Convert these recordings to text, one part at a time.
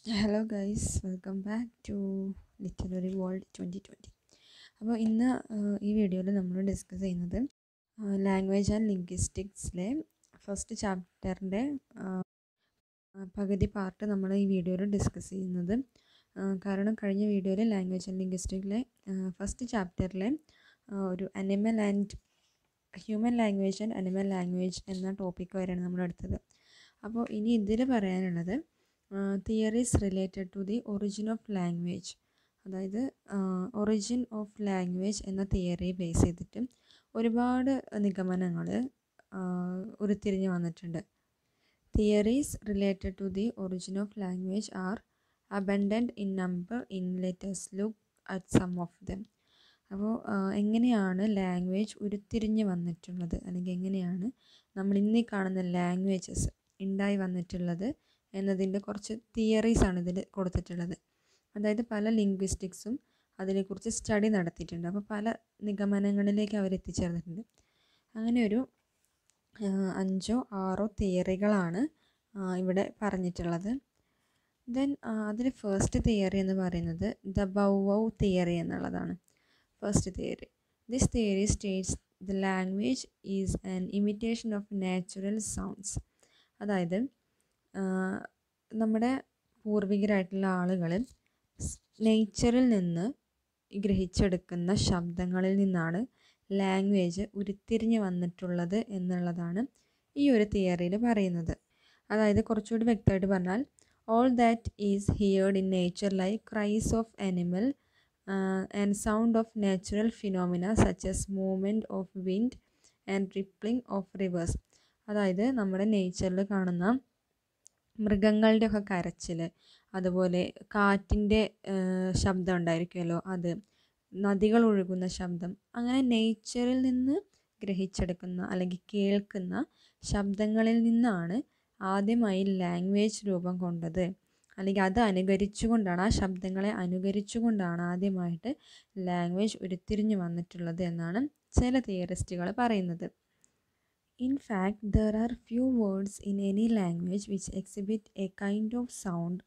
Hello guys welcome back to literary world twenty twenty അപ്പോൾ ഇന്ന് ആഹ്, ഈ വീഡിയോയിൽ നമ്മൾ ഡിസ്കസ് ചെയ്യുന്നത് ലാംഗ്വേജ് ആൻഡ് ലിംഗ്വിസ്റ്റിക്സിലെ ഫസ്റ്റ് ചാപ്റ്ററിൻ്റെ പകുതി പാർട്ട് നമ്മൾ ഈ വീഡിയോയിൽ ഡിസ്കസ് ചെയ്യുന്നത് ആഹ്, കാരണം കഴിഞ്ഞ വീഡിയോയിൽ ലാംഗ്വേജ് ആൻഡ് ലിംഗ്വിസ്റ്റിക്കിലെ ഫസ്റ്റ് ചാപ്റ്ററിലെ ഒരു animal and human language and animal language എന്ന ടോപ്പിക്ക് വരെയാണ് നമ്മൾ എടുത്തത് അപ്പോൾ ഇനി ഇതിൽ പറയാനുള്ളത് theories related to the origin of language അതായത് ഒറിജിൻ ഓഫ് ലാംഗ്വേജ് എന്ന തിയറി ബേസ് ചെയ്തിട്ട് ഒരുപാട് നിഗമനങ്ങൾ ഉരുത്തിരിഞ്ഞ് വന്നിട്ടുണ്ട് theories related to the origin of language are abundant in number in let's look at some of them അപ്പോൾ എങ്ങനെയാണ് ലാംഗ്വേജ് ഉരുത്തിരിഞ്ഞ് വന്നിട്ടുള്ളത് അല്ലെങ്കിൽ എങ്ങനെയാണ് നമ്മൾ ഇന്നീ കാണുന്ന ലാംഗ്വേജസ് ഉണ്ടായി വന്നിട്ടുള്ളത് എന്നതിൻ്റെ കുറച്ച് തിയറീസ് ആണ് ഇതിൽ കൊടുത്തിട്ടുള്ളത് അതായത് പല ലിംഗ്വിസ്റ്റിക്സും അതിനെക്കുറിച്ച് സ്റ്റഡി നടത്തിയിട്ടുണ്ട് അപ്പോൾ പല നിഗമനങ്ങളിലേക്ക് അവർ എത്തിച്ചേർന്നിട്ടുണ്ട് അങ്ങനെ ഒരു ആ, അഞ്ചോ ആറോ തിയറികളാണ് ആ, ഇവിടെ പറഞ്ഞിട്ടുള്ളത് ദെൻ അതിൽ ഫസ്റ്റ് തിയറി എന്ന് പറയുന്നത് ദ ബൗവൗ തിയറി എന്നുള്ളതാണ് first theory this theory states the language is an imitation of natural sounds അതായത് ആ, നമ്മുടെ പൂർവികരായിട്ടുള്ള ആളുകൾ നേച്ചറിൽ നിന്ന് ഗ്രഹിച്ചെടുക്കുന്ന ശബ്ദങ്ങളിൽ നിന്നാണ് ലാംഗ്വേജ് ഉരുത്തിരിഞ്ഞ് വന്നിട്ടുള്ളത് എന്നുള്ളതാണ് ഈ ഒരു തിയറിയിൽ പറയുന്നത് അതായത് കുറച്ചുകൂടി വ്യക്തമായിട്ട് പറഞ്ഞാൽ all that is heard in nature like cries of animal and sound of natural phenomena such as movement of wind and rippling of rivers അതായത് നമ്മുടെ നേച്ചറിൽ കാണുന്ന മൃഗങ്ങളുടെ ഒക്കെ കരച്ചിൽ അതുപോലെ കാറ്റിൻ്റെ ശബ്ദം ഉണ്ടായിരിക്കുമല്ലോ അത് നദികൾ ഒഴുകുന്ന ശബ്ദം അങ്ങനെ നേച്ചറിൽ നിന്ന് ഗ്രഹിച്ചെടുക്കുന്ന അല്ലെങ്കിൽ കേൾക്കുന്ന ശബ്ദങ്ങളിൽ നിന്നാണ് ആദ്യമായി ലാംഗ്വേജ് രൂപം കൊണ്ടത് അല്ലെങ്കിൽ അത് അനുകരിച്ചുകൊണ്ടാണ് ആ ശബ്ദങ്ങളെ അനുകരിച്ചുകൊണ്ടാണ് ആദ്യമായിട്ട് ലാംഗ്വേജ് ഉരുത്തിരിഞ്ഞു വന്നിട്ടുള്ളത് എന്നാണ് ചില തിയറിസ്റ്റുകൾ പറയുന്നത് In fact, there are few words in any language which exhibit a kind of sound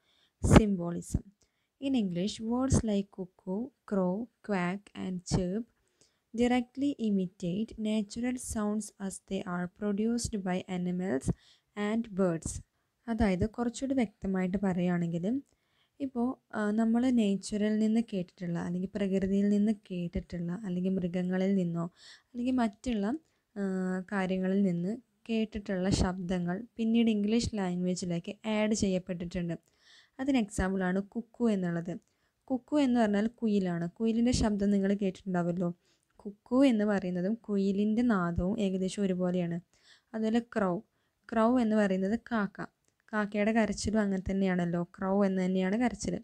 symbolism. In English, words like cuckoo, crow, quack, and chirp directly imitate natural sounds as they are produced by animals and birds. അതായത് കുറച്ചുകൂടി വ്യക്തമായിട്ട് പറയുകയാണെങ്കിൽ ഇപ്പോൾ നമ്മൾ നേച്ചറിൽ നിന്ന് കേട്ടിട്ടുള്ള അല്ലെങ്കിൽ പ്രകൃതിയിൽ നിന്ന് കേട്ടിട്ടുള്ള അല്ലെങ്കിൽ മൃഗങ്ങളിൽ നിന്നോ അല്ലെങ്കിൽ മറ്റുള്ള ആ, കാര്യങ്ങളിൽ നിന്ന് കേട്ടിട്ടുള്ള ശബ്ദങ്ങൾ പിന്നീട് ഇംഗ്ലീഷ് ലാംഗ്വേജിലേക്ക് ആഡ് ചെയ്യപ്പെട്ടിട്ടുണ്ട് അതിന് എക്സാമ്പിളാണ് കുക്കു എന്നുള്ളത് കുക്കു എന്ന് പറഞ്ഞാൽ കുയിലാണ് കുയിലിൻ്റെ ശബ്ദം നിങ്ങൾ കേട്ടിട്ടുണ്ടാവുമല്ലോ കുക്കു എന്ന് പറയുന്നതും കുയിലിൻ്റെ നാദവും ഏകദേശം ഒരുപോലെയാണ് അതുപോലെ ക്രൗ ക്രൗ എന്ന് പറയുന്നത് കാക്ക കാക്കയുടെ കരച്ചിലും അങ്ങനെ തന്നെയാണല്ലോ ക്രൗ എന്ന് തന്നെയാണ് കരച്ചിൽ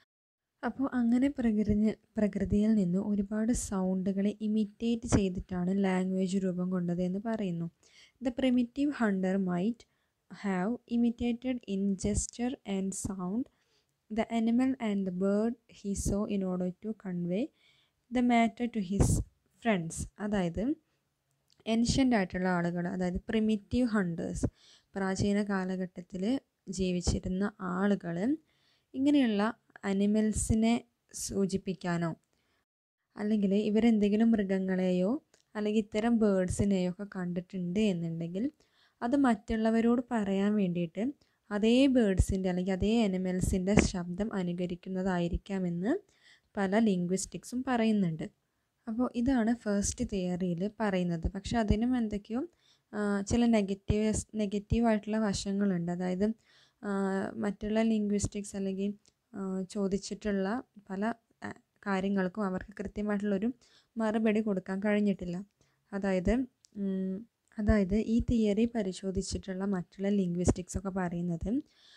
അപ്പോൾ അങ്ങനെ പ്രകൃതി പ്രകൃതിയിൽ നിന്ന് ഒരുപാട് സൗണ്ടുകളെ ഇമിറ്റേറ്റ് ചെയ്തിട്ടാണ് ലാംഗ്വേജ് രൂപം കൊണ്ടത് എന്ന് പറയുന്നു the primitive hunter might have imitated in gesture and sound the animal and the bird he saw in order to convey the matter to his friends അതായത് ഏൻഷ്യൻ്റ് ആയിട്ടുള്ള ആളുകൾ അതായത് പ്രിമിറ്റീവ് ഹണ്ടേഴ്സ് പ്രാചീന കാലഘട്ടത്തിൽ ജീവിച്ചിരുന്ന ആളുകൾ ഇങ്ങനെയുള്ള അനിമൽസിനെ സൂചിപ്പിക്കാനോ അല്ലെങ്കിൽ ഇവരെന്തെങ്കിലും മൃഗങ്ങളെയോ അല്ലെങ്കിൽ ഇത്തരം ബേഡ്സിനെയോ ഒക്കെ കണ്ടിട്ടുണ്ട് എന്നുണ്ടെങ്കിൽ അത് മറ്റുള്ളവരോട് പറയാൻ വേണ്ടിയിട്ട് അതേ ബേഡ്സിൻ്റെ അല്ലെങ്കിൽ അതേ അനിമൽസിൻ്റെ ശബ്ദം അനുകരിക്കുന്നതായിരിക്കാമെന്ന് പല ലിംഗ്വിസ്റ്റിക്സും പറയുന്നുണ്ട് അപ്പോൾ ഇതാണ് ഫസ്റ്റ് തിയറിയിൽ പറയുന്നത് പക്ഷെ അതിനും എന്തൊക്കെയോ ആ, ചില നെഗറ്റീവ് നെഗറ്റീവായിട്ടുള്ള വശങ്ങളുണ്ട് അതായത് ആ, മറ്റുള്ള ലിംഗ്വിസ്റ്റിക്സ് അല്ലെങ്കിൽ ആ, ചോദിച്ചിട്ടുള്ള പല ആ, കാര്യങ്ങൾക്കും അവർക്ക് കൃത്യമായിട്ടുള്ളൊരു മറുപടി കൊടുക്കാൻ കഴിഞ്ഞിട്ടില്ല അതായത് ഉം, അതായത് ഈ തിയറി പരിശോധിച്ചിട്ടുള്ള മറ്റുള്ള ലിംഗ്വിസ്റ്റിക്സ് ഒക്കെ പറയുന്നത്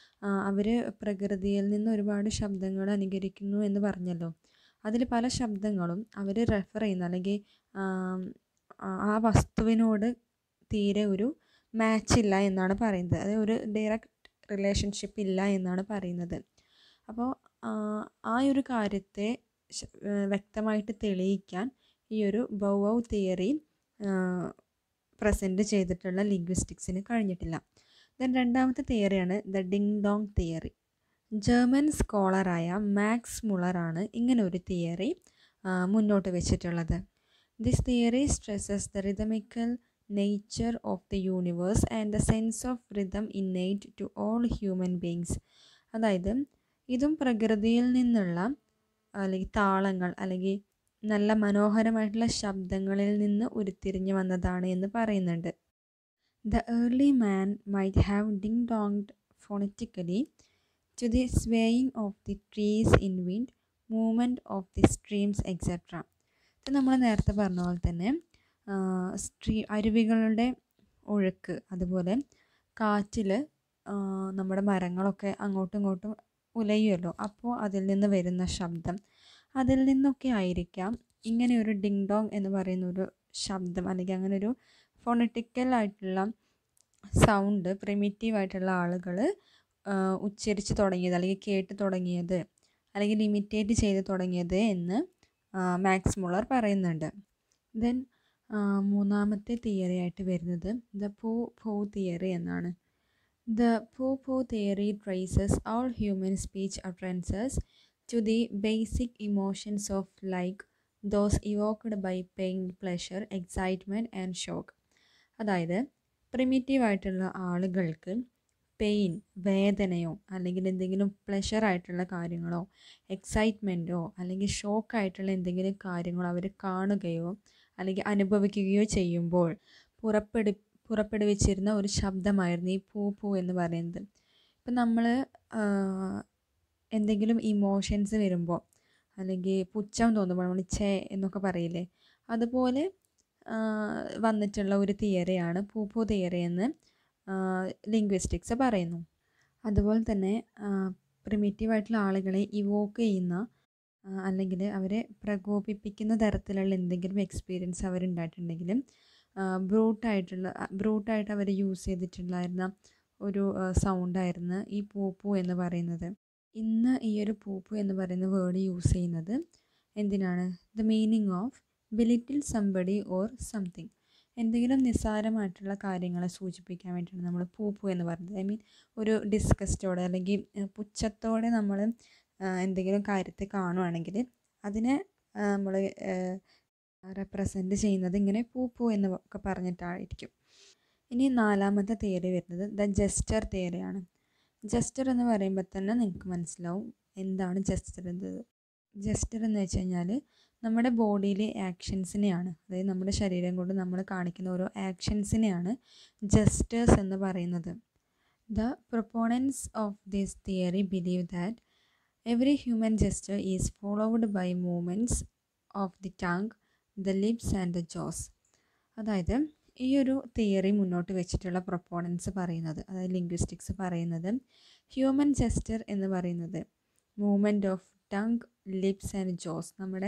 അവർ പ്രകൃതിയിൽ നിന്ന് ഒരുപാട് ശബ്ദങ്ങൾ അനുകരിക്കുന്നു എന്ന് പറഞ്ഞല്ലോ അതിൽ പല ശബ്ദങ്ങളും അവർ റെഫർ ചെയ്യുന്ന അല്ലെങ്കിൽ ആം, ആ- ആ വസ്തുവിനോട് തീരെ ഒരു മാച്ച് ഇല്ല എന്നാണ് പറയുന്നത് അത് ഒരു ഡയറക്റ്റ് റിലേഷൻഷിപ്പ് ഇല്ല എന്നാണ് പറയുന്നത് അപ്പോൾ ആ ഒരു കാര്യത്തെ ശ- ഏഹ് വ്യക്തമായിട്ട് തെളിയിക്കാൻ ഈ ഒരു ബൗവൗ തിയറി പ്രസൻറ്റ് ചെയ്തിട്ടുള്ള ലിംഗ്വിസ്റ്റിക്സിന് കഴിഞ്ഞിട്ടില്ല ദെൻ രണ്ടാമത്തെ തിയറിയാണ് the ding dong theory German സ്കോളറായ മാക്സ് മുളറാണ് ഇങ്ങനെ ഒരു തിയറി മുന്നോട്ട് വെച്ചിട്ടുള്ളത് this theory stresses the rhythmical nature of the universe and the sense of rhythm innate to all human beings അതായത് ഇതും പ്രകൃതിയിൽ നിന്നുള്ള അല്ലെങ്കിൽ താളങ്ങൾ അല്ലെങ്കിൽ നല്ല മനോഹരമായിട്ടുള്ള ശബ്ദങ്ങളിൽ നിന്ന് ഉരുത്തിരിഞ്ഞു വന്നതാണ് എന്ന് പറയുന്നുണ്ട് the early man might have ding donged phonetically to the swaying of the trees in wind movement of the streams etcetera ഇത് നമ്മൾ നേരത്തെ പറഞ്ഞ പോലെ തന്നെ സ്ട്രീ അരുവികളുടെ ഒഴുക്ക് അതുപോലെ കാറ്റിൽ നമ്മുടെ മരങ്ങളൊക്കെ അങ്ങോട്ടും ഇങ്ങോട്ടും ഉലയുമല്ലോ അപ്പോൾ അതിൽ നിന്ന് വരുന്ന ശബ്ദം അതിൽ നിന്നൊക്കെ ആയിരിക്കാം ഇങ്ങനെ ഒരു ഡിങ് ഡോങ് എന്ന് പറയുന്ന ഒരു ശബ്ദം അല്ലെങ്കിൽ അങ്ങനെ ഒരു ഫോണറ്റിക്കൽ ആയിട്ടുള്ള സൗണ്ട് പ്രിമിറ്റീവ് ആയിട്ടുള്ള ആളുകൾ ഉച്ചരിച്ച് തുടങ്ങിയത് അല്ലെങ്കിൽ കേട്ട് തുടങ്ങിയത് അല്ലെങ്കിൽ ഇമിറ്റേറ്റ് ചെയ്ത് തുടങ്ങിയത് എന്ന് മാക്സ് മുള്ളർ പറയുന്നുണ്ട് ദെൻ മൂന്നാമത്തെ തിയറി ആയിട്ട് വരുന്നത് ദ പോ പോ തിയറി എന്നാണ് the pooh pooh theory traces all human speech utterances to the basic emotions of like those evoked by pain pleasure excitement and shock അതായത് primitive ആയിട്ടുള്ള ആളുകൾക്ക് pain വേദനയോ അല്ലെങ്കിൽ എന്തെങ്കിലും പ്ലഷർ ആയിട്ടുള്ള കാര്യങ്ങളോ എക്സൈറ്റ്മെൻറ്റോ അല്ലെങ്കിൽ ഷോക്കായിട്ടുള്ള എന്തെങ്കിലും കാര്യങ്ങളോ അവർ കാണുകയോ അല്ലെങ്കിൽ അനുഭവിക്കുകയോ ചെയ്യുമ്പോൾ പുറപ്പെടു പുറപ്പെടുവിച്ചിരുന്ന ഒരു ശബ്ദമായിരുന്നു ഈ പൂ പൂ എന്ന് പറയുന്നത് ഇപ്പം നമ്മൾ എന്തെങ്കിലും ഇമോഷൻസ് വരുമ്പോൾ അല്ലെങ്കിൽ പുച്ഛം തോന്നുമ്പോൾ നമ്മൾ ചേ എന്നൊക്കെ പറയില്ലേ അതുപോലെ വന്നിട്ടുള്ള ഒരു തിയറിയാണ് പൂപ്പൂ തിയറി എന്ന് ലിംഗ്വിസ്റ്റിക്സ് പറയുന്നു അതുപോലെ തന്നെ പ്രിമിറ്റീവ് ആയിട്ടുള്ള ആളുകളെ ഇവോക്ക് ചെയ്യുന്ന അല്ലെങ്കിൽ അവരെ പ്രകോപിപ്പിക്കുന്ന തരത്തിലുള്ള എന്തെങ്കിലും എക്സ്പീരിയൻസ് അവരുണ്ടായിട്ടുണ്ടെങ്കിലും ബ്രൂട്ടായിട്ടുള്ള ബ്രൂട്ടായിട്ട് അവർ യൂസ് ചെയ്തിട്ടുണ്ടായിരുന്ന ഒരു സൗണ്ടായിരുന്നു ഈ പൂപ്പു എന്ന് പറയുന്നത് ഇന്ന് ഈ ഒരു പൂപ്പു എന്ന് പറയുന്ന വേർഡ് യൂസ് ചെയ്യുന്നത് എന്തിനാണ് the meaning of belittle somebody or something എന്തെങ്കിലും നിസ്സാരമായിട്ടുള്ള കാര്യങ്ങളെ സൂചിപ്പിക്കാൻ വേണ്ടിയിട്ടാണ് നമ്മൾ പൂപ്പു എന്ന് പറയുന്നത് ഐ മീൻ ഒരു ഡിസ്കസ്റ്റോടെ അല്ലെങ്കിൽ പുച്ഛത്തോടെ നമ്മൾ എന്തെങ്കിലും കാര്യത്തെ കാണുവാണെങ്കിൽ അതിനെ നമ്മൾ റെപ്രസെൻറ്റ് ചെയ്യുന്നത് ഇങ്ങനെ പൂപ്പു എന്ന് ഒക്കെ പറഞ്ഞിട്ടായിരിക്കും ഇനി നാലാമത്തെ തിയറി വരുന്നത് ദ ജസ്റ്റർ തിയറിയാണ് ജസ്റ്റർ എന്ന് പറയുമ്പോൾ തന്നെ നിങ്ങൾക്ക് മനസ്സിലാവും എന്താണ് ജസ്റ്റർ എന്നത് ജസ്റ്റർ എന്ന് വെച്ച് കഴിഞ്ഞാൽ നമ്മുടെ ബോഡിയിലെ ആക്ഷൻസിനെയാണ് അതായത് നമ്മുടെ ശരീരം കൊണ്ട് നമ്മൾ കാണിക്കുന്ന ഓരോ ആക്ഷൻസിനെയാണ് ജസ്റ്റേഴ്സ് എന്ന് പറയുന്നത് the proponents of this theory believe that every human gesture is followed by movements of the tongue the lips and the jaws അതായത് ഈ ഒരു തിയറി മുന്നോട്ട് വെച്ചിട്ടുള്ള പ്രൊപ്പോണൻസ് പറയുന്നത് അതായത് ലിംഗ്വിസ്റ്റിക്സ് പറയുന്നത് ഹ്യൂമൻ ജസ്റ്റർ എന്ന് പറയുന്നത് movement of tongue lips and jaws നമ്മുടെ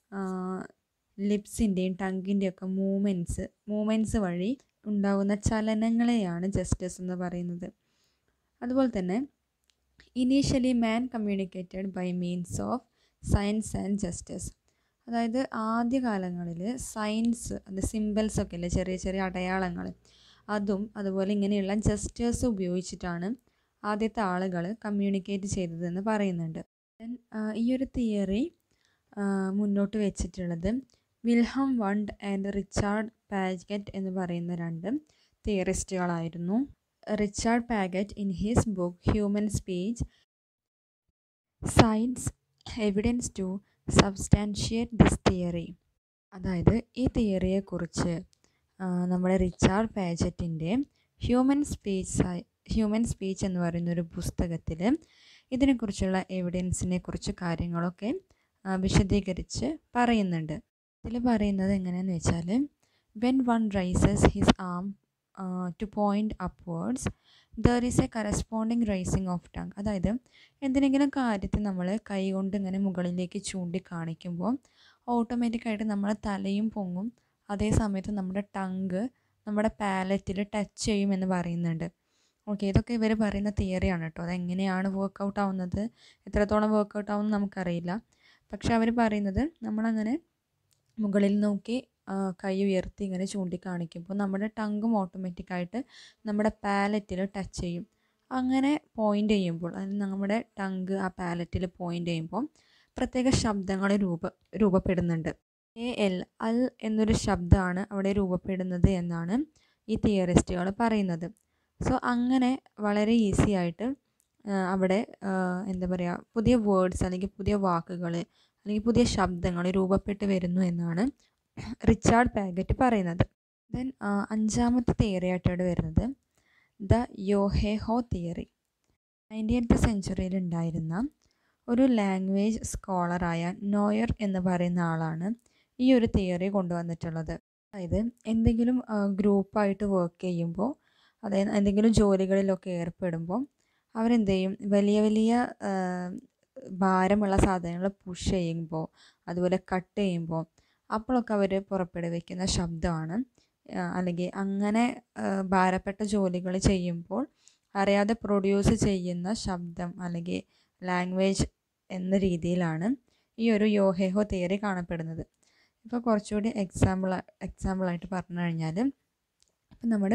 ലിപ്സിൻ്റെയും ടങ്കിൻ്റെയും ഒക്കെ മൂവ്മെൻറ്റ്സ് മൂവ്മെൻറ്റ്സ് വഴി ഉണ്ടാകുന്ന ചലനങ്ങളെയാണ് ജസ്റ്റേഴ്സ് എന്ന് പറയുന്നത് അതുപോലെ തന്നെ initially man communicated by means of signs and gestures അതായത് ആദ്യകാലങ്ങളിൽ സയൻസ് അത് സിമ്പിൾസ് ഒക്കെ അല്ലേ ചെറിയ ചെറിയ അടയാളങ്ങൾ അതും അതുപോലെ ഇങ്ങനെയുള്ള ജസ്റ്റേഴ്സ് ഉപയോഗിച്ചിട്ടാണ് ആദ്യത്തെ ആളുകൾ കമ്മ്യൂണിക്കേറ്റ് ചെയ്തതെന്ന് പറയുന്നുണ്ട് ഈ ഒരു തിയറി മുന്നോട്ട് വെച്ചിട്ടുള്ളത് വിൽഹം വണ്ട് ആൻഡ് റിച്ചാർഡ് പാഗറ്റ് എന്ന് പറയുന്ന രണ്ട് തിയറിസ്റ്റുകളായിരുന്നു Richard Paget in his book human speech science evidence to substantiate this theory അതായത് ഈ തിയറിയെക്കുറിച്ച് നമ്മുടെ റിച്ചാർഡ് പാജറ്റിൻ്റെ ഹ്യൂമൻ സ്പീച്ച് ഹ്യൂമൻ സ്പീച്ച് എന്ന് പറയുന്ന ഒരു പുസ്തകത്തിൽ ഇതിനെക്കുറിച്ചുള്ള എവിഡൻസിനെ കുറിച്ച് കാര്യങ്ങളൊക്കെ വിശദീകരിച്ച് പറയുന്നുണ്ട് ഇതിൽ പറയുന്നത് എങ്ങനെയാണെന്ന് വെച്ചാൽ when one raises his arm to point upwards there is a corresponding rising of tongue അതായത് എന്തിനെങ്കിലും കാര്യത്തിൽ നമ്മൾ കൈ കൊണ്ട് ഇങ്ങനെ മുകളിലേക്ക് ചൂണ്ടി കാണിക്കുമ്പോൾ ഓട്ടോമാറ്റിക്കായിട്ട് നമ്മുടെ തലയും പൊങ്ങും അതേ സമയത്ത് നമ്മുടെ ടങ്ക് നമ്മുടെ പാലറ്റിൽ ടച്ച് ചെയ്യും എന്ന് പറയുന്നുണ്ട് ഓക്കെ ഇതൊക്കെ ഇവർ പറയുന്ന തിയറിയാണ് കേട്ടോ അതെങ്ങനെയാണ് വർക്കൗട്ട് ആവുന്നത് എത്രത്തോളം വർക്കൗട്ട് ആവുമെന്ന് നമുക്കറിയില്ല പക്ഷെ അവർ പറയുന്നത് നമ്മളങ്ങനെ മുകളിൽ നോക്കി കൈ ഉയർത്തി ഇങ്ങനെ ചൂണ്ടിക്കാണിക്കുമ്പോൾ നമ്മുടെ ടങ്കും ഓട്ടോമാറ്റിക്കായിട്ട് നമ്മുടെ പാലറ്റിൽ ടച്ച് ചെയ്യും അങ്ങനെ പോയിൻ്റ് ചെയ്യുമ്പോൾ അത് നമ്മുടെ ടങ്ക് ആ പാലറ്റിൽ പോയിൻ്റ് ചെയ്യുമ്പോൾ പ്രത്യേക ശബ്ദങ്ങൾ രൂപ രൂപപ്പെടുന്നുണ്ട് എ എൽ അൽ എന്നൊരു ശബ്ദമാണ് അവിടെ രൂപപ്പെടുന്നത് എന്നാണ് ഈ തിയറിസ്റ്റുകൾ പറയുന്നത് സോ അങ്ങനെ വളരെ ഈസി ആയിട്ട് അവിടെ എന്താ പറയുക പുതിയ വേർഡ്സ് അല്ലെങ്കിൽ പുതിയ വാക്കുകൾ അല്ലെങ്കിൽ പുതിയ ശബ്ദങ്ങൾ രൂപപ്പെട്ട് വരുന്നു എന്നാണ് റിച്ചാർഡ് പാഗറ്റ് പറയുന്നത് ദെൻ അഞ്ചാമത്തെ തിയറി ആയിട്ടാണ് വരുന്നത് ദ യോഹെഹോ തിയറി നയൻറ്റീൻത്ത് സെഞ്ച്വറിയിൽ ഉണ്ടായിരുന്ന ഒരു ലാംഗ്വേജ് സ്കോളറായ നോയർ എന്ന് പറയുന്ന ആളാണ് ഈ ഒരു തിയറി കൊണ്ടുവന്നിട്ടുള്ളത് അതായത് എന്തെങ്കിലും ഗ്രൂപ്പായിട്ട് വർക്ക് ചെയ്യുമ്പോൾ അതായത് എന്തെങ്കിലും ജോലികളിലൊക്കെ ഏർപ്പെടുമ്പോൾ അവരെന്ത് ചെയ്യും വലിയ വലിയ ഭാരമുള്ള സാധനങ്ങൾ പുഷ് ചെയ്യുമ്പോൾ അതുപോലെ കട്ട് ചെയ്യുമ്പോൾ അപ്പോഴൊക്കെ അവർ പുറപ്പെടുവിക്കുന്ന ശബ്ദമാണ് അല്ലെങ്കിൽ അങ്ങനെ ഭാരപ്പെട്ട ജോലികൾ ചെയ്യുമ്പോൾ അറിയാതെ പ്രൊഡ്യൂസ് ചെയ്യുന്ന ശബ്ദം അല്ലെങ്കിൽ ലാംഗ്വേജ് എന്ന രീതിയിലാണ് ഈ ഒരു യോഹേഹോ തിയറി കാണപ്പെടുന്നത് ഇപ്പോൾ കുറച്ചുകൂടി എക്സാമ്പിൾ എക്സാമ്പിളായിട്ട് പറഞ്ഞു കഴിഞ്ഞാൽ ഇപ്പം നമ്മൾ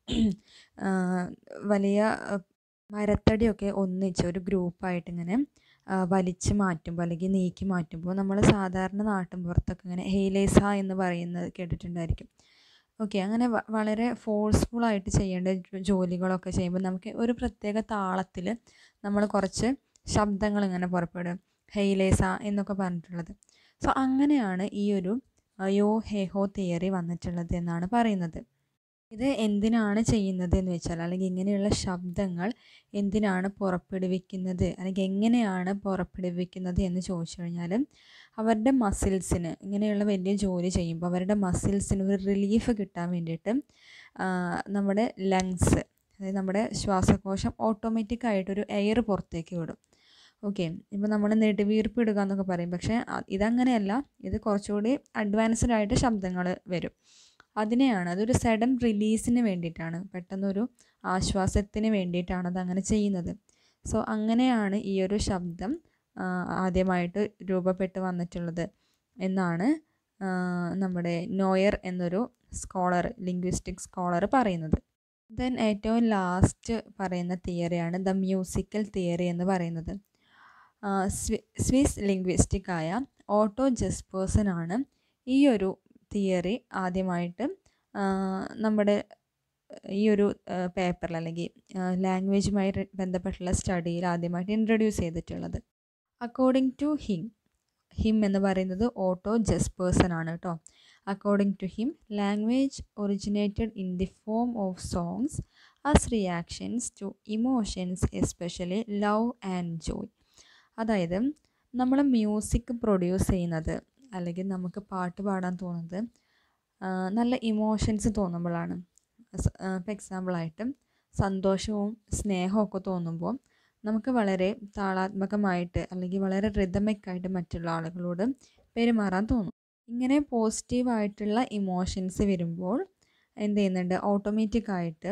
വലിയ മരത്തടിയൊക്കെ ഒന്നിച്ച് ഒരു ഗ്രൂപ്പായിട്ട് ഇങ്ങനെ വലിച്ച് മാറ്റുമ്പോൾ അല്ലെങ്കിൽ നീക്കി മാറ്റുമ്പോൾ നമ്മൾ സാധാരണ നാട്ടിൻപുറത്തൊക്കെ ഇങ്ങനെ ഹെയ്ലേസ എന്ന് പറയുന്നത് കേട്ടിട്ടുണ്ടായിരിക്കും ഓക്കെ അങ്ങനെ വളരെ ഫോഴ്സ്ഫുള്ളായിട്ട് ചെയ്യേണ്ട ജോലികളൊക്കെ ചെയ്യുമ്പോൾ നമുക്ക് ഒരു പ്രത്യേക താളത്തിൽ നമ്മൾ കുറച്ച് ശബ്ദങ്ങൾ ഇങ്ങനെ പുറപ്പെടും ഹെയ്ലേസ എന്നൊക്കെ പറഞ്ഞിട്ടുള്ളത് സോ അങ്ങനെയാണ് ഈ ഒരു യോ ഹേഹോ തിയറി വന്നിട്ടുള്ളത് എന്നാണ് പറയുന്നത് ഇത് എന്തിനാണ് ചെയ്യുന്നത് എന്ന് വെച്ചാൽ അല്ലെങ്കിൽ ഇങ്ങനെയുള്ള ശബ്ദങ്ങൾ എന്തിനാണ് പുറപ്പെടുവിക്കുന്നത് അല്ലെങ്കിൽ എങ്ങനെയാണ് പുറപ്പെടുവിക്കുന്നത് എന്ന് ചോദിച്ചു കഴിഞ്ഞാൽ അവരുടെ മസിൽസിന് ഇങ്ങനെയുള്ള വലിയ ജോലി ചെയ്യുമ്പോൾ അവരുടെ മസിൽസിന് ഒരു റിലീഫ് കിട്ടാൻ വേണ്ടിയിട്ട് നമ്മുടെ ലങ്സ് അതായത് നമ്മുടെ ശ്വാസകോശം ഓട്ടോമാറ്റിക്കായിട്ടൊരു എയർ പുറത്തേക്ക് വിടും ഓക്കെ ഇപ്പോൾ നമ്മൾ നെടുവീർപ്പ് ഇടുക എന്നൊക്കെ പറയും പക്ഷേ ഇതങ്ങനെയല്ല ഇത് കുറച്ചുകൂടി അഡ്വാൻസ്ഡ് ആയിട്ട് ശബ്ദങ്ങൾ വരും അതിനെയാണ് അതൊരു സഡൻ റിലീസിന് വേണ്ടിയിട്ടാണ് പെട്ടെന്നൊരു ആശ്വാസത്തിന് വേണ്ടിയിട്ടാണ് അത് അങ്ങനെ ചെയ്യുന്നത് സോ അങ്ങനെയാണ് ഈ ഒരു ശബ്ദം ആദ്യമായിട്ട് രൂപപ്പെട്ട് വന്നിട്ടുള്ളത് എന്നാണ് നമ്മുടെ നോയർ എന്നൊരു സ്കോളർ ലിംഗ്വിസ്റ്റിക് സ്കോളർ പറയുന്നത് ദെൻ ഏറ്റവും ലാസ്റ്റ് പറയുന്ന തിയറിയാണ് ദ മ്യൂസിക്കൽ തിയറി എന്ന് പറയുന്നത് സ്വിസ് ലിംഗ്വിസ്റ്റിക് ആയ ഓട്ടോ ജെസ്പേഴ്സൺ ആണ് ഈ ഒരു തിയറി ആദ്യമായിട്ട് നമ്മുടെ ഈ ഒരു പേപ്പറിൽ അല്ലെങ്കിൽ ലാംഗ്വേജുമായി ബന്ധപ്പെട്ടുള്ള സ്റ്റഡിയിൽ ആദ്യമായിട്ട് ഇൻട്രൊഡ്യൂസ് ചെയ്തിട്ടുള്ളത് അക്കോർഡിംഗ് ടു ഹിം ഹിം എന്ന് പറയുന്നത് ഓട്ടോ ജെസ്പേഴ്സൺ ആണ് കേട്ടോ according to him language originated in the form of songs as reactions to emotions especially love and joy അതായത് നമ്മൾ മ്യൂസിക് പ്രൊഡ്യൂസ് ചെയ്യുന്നത് അല്ലെങ്കിൽ നമുക്ക് പാട്ട് പാടാൻ തോന്നുന്നത് നല്ല ഇമോഷൻസ് തോന്നുമ്പോഴാണ് ഫോർ എക്സാമ്പിളായിട്ട് സന്തോഷവും സ്നേഹവും ഒക്കെ തോന്നുമ്പോൾ നമുക്ക് വളരെ താളാത്മകമായിട്ട് അല്ലെങ്കിൽ വളരെ റിതമിക്കായിട്ട് മറ്റുള്ള ആളുകളോട് പെരുമാറാൻ തോന്നും ഇങ്ങനെ പോസിറ്റീവായിട്ടുള്ള ഇമോഷൻസ് വരുമ്പോൾ എന്ത് ചെയ്യുന്നുണ്ട് ഓട്ടോമാറ്റിക്കായിട്ട്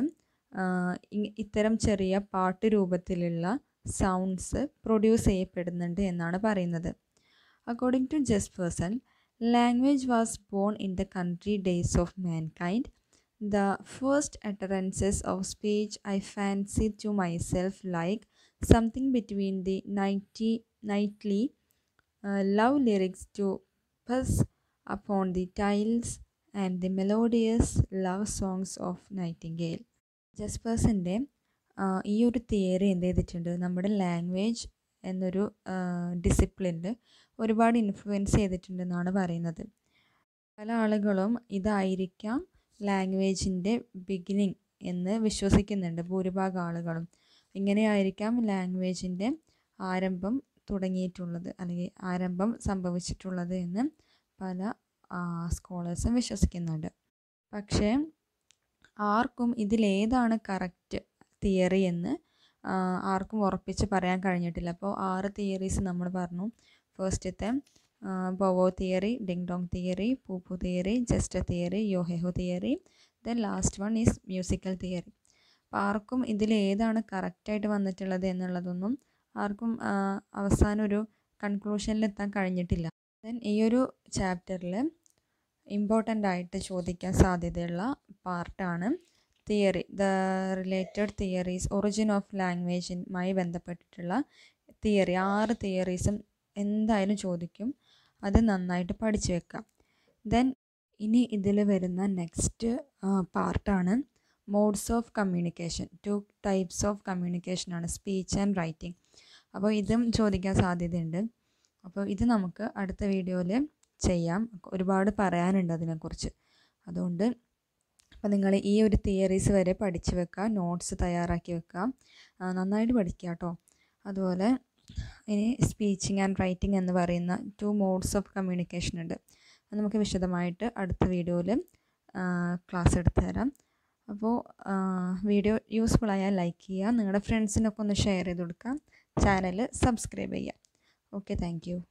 ഇത്തരം ചെറിയ പാട്ട് രൂപത്തിലുള്ള സൗണ്ട്സ് പ്രൊഡ്യൂസ് ചെയ്യപ്പെടുന്നുണ്ട് എന്നാണ് പറയുന്നത് according to Jespersen language was born in the country days of mankind the first utterances of speech I fancy to myself like something between the nighty nightly love lyrics to puss upon the tiles and the melodious love songs of nightingale ജസ്പേഴ്സിൻ്റെ ഈ ഒരു theory എന്ത് ചെയ്തിട്ടുണ്ട് നമ്മുടെ language എന്നൊരു ഡിസിപ്ലിനിൽ ഒരുപാട് influence ചെയ്തിട്ടുണ്ടെന്നാണ് പറയുന്നത് പല ആളുകളും ഇതായിരിക്കാം ലാംഗ്വേജിൻ്റെ ബിഗിനിങ് എന്ന് വിശ്വസിക്കുന്നുണ്ട് ഭൂരിഭാഗം ആളുകളും ഇങ്ങനെയായിരിക്കാം ലാംഗ്വേജിൻ്റെ ആരംഭം തുടങ്ങിയിട്ടുള്ളത് അല്ലെങ്കിൽ ആരംഭം സംഭവിച്ചിട്ടുള്ളത് എന്ന് പല സ്കോളേഴ്സും വിശ്വസിക്കുന്നുണ്ട് പക്ഷേ ആർക്കും ഇതിലേതാണ് കറക്റ്റ് തിയറി എന്ന് ആർക്കും ഉറപ്പിച്ച് പറയാൻ കഴിഞ്ഞിട്ടില്ല അപ്പോൾ ആറ് തിയറീസ് നമ്മൾ പറഞ്ഞു ഫസ്റ്റത്തെ bowwow theory ding dong theory pooh pooh theory just theory yoheho theory then last one is musical theory അപ്പോൾ ആർക്കും ഇതിൽ ഏതാണ് കറക്റ്റായിട്ട് വന്നിട്ടുള്ളത് എന്നുള്ളതൊന്നും ആർക്കും അവസാനം ഒരു കൺക്ലൂഷനിലെത്താൻ കഴിഞ്ഞിട്ടില്ല ദെൻ ഈ ഒരു ചാപ്റ്ററിൽ ഇമ്പോർട്ടൻ്റ് ആയിട്ട് ചോദിക്കാൻ സാധ്യതയുള്ള പാർട്ടാണ് theory the related theories origin of ലാംഗ്വേജിനുമായി ബന്ധപ്പെട്ടിട്ടുള്ള തിയറി ആറ് തിയറീസും എന്തായാലും ചോദിക്കും അത് നന്നായിട്ട് പഠിച്ചു വെക്കാം ദെൻ ഇനി ഇതിൽ വരുന്ന നെക്സ്റ്റ് പാർട്ടാണ് modes of communication two types of കമ്മ്യൂണിക്കേഷനാണ് സ്പീച്ച് ആൻഡ് റൈറ്റിംഗ് അപ്പോൾ ഇതും ചോദിക്കാൻ സാധ്യതയുണ്ട് അപ്പോൾ ഇത് നമുക്ക് അടുത്ത വീഡിയോയിൽ ചെയ്യാം ഒരുപാട് പറയാനുണ്ട് അതിനെക്കുറിച്ച് അതുകൊണ്ട് അപ്പോൾ നിങ്ങൾ ഈ ഒരു തിയറീസ് വരെ പഠിച്ചു വെക്കുക നോട്ട്സ് തയ്യാറാക്കി വെക്കുക നന്നായിട്ട് പഠിക്കുക കേട്ടോ അതുപോലെ ഇനി സ്പീച്ചിങ് ആൻഡ് റൈറ്റിംഗ് എന്ന് പറയുന്ന ടു മോഡ്സ് ഓഫ് കമ്മ്യൂണിക്കേഷൻ ഉണ്ട് അത് നമുക്ക് വിശദമായിട്ട് അടുത്ത വീഡിയോയിൽ ക്ലാസ് എടുത്തു തരാം അപ്പോൾ വീഡിയോ യൂസ്ഫുൾ ആയാൽ ലൈക്ക് ചെയ്യുക നിങ്ങളുടെ ഫ്രണ്ട്സിനൊക്കെ ഒന്ന് ഷെയർ ചെയ്ത് കൊടുക്കുക ചാനൽ സബ്സ്ക്രൈബ് ചെയ്യുക ഓക്കെ താങ്ക്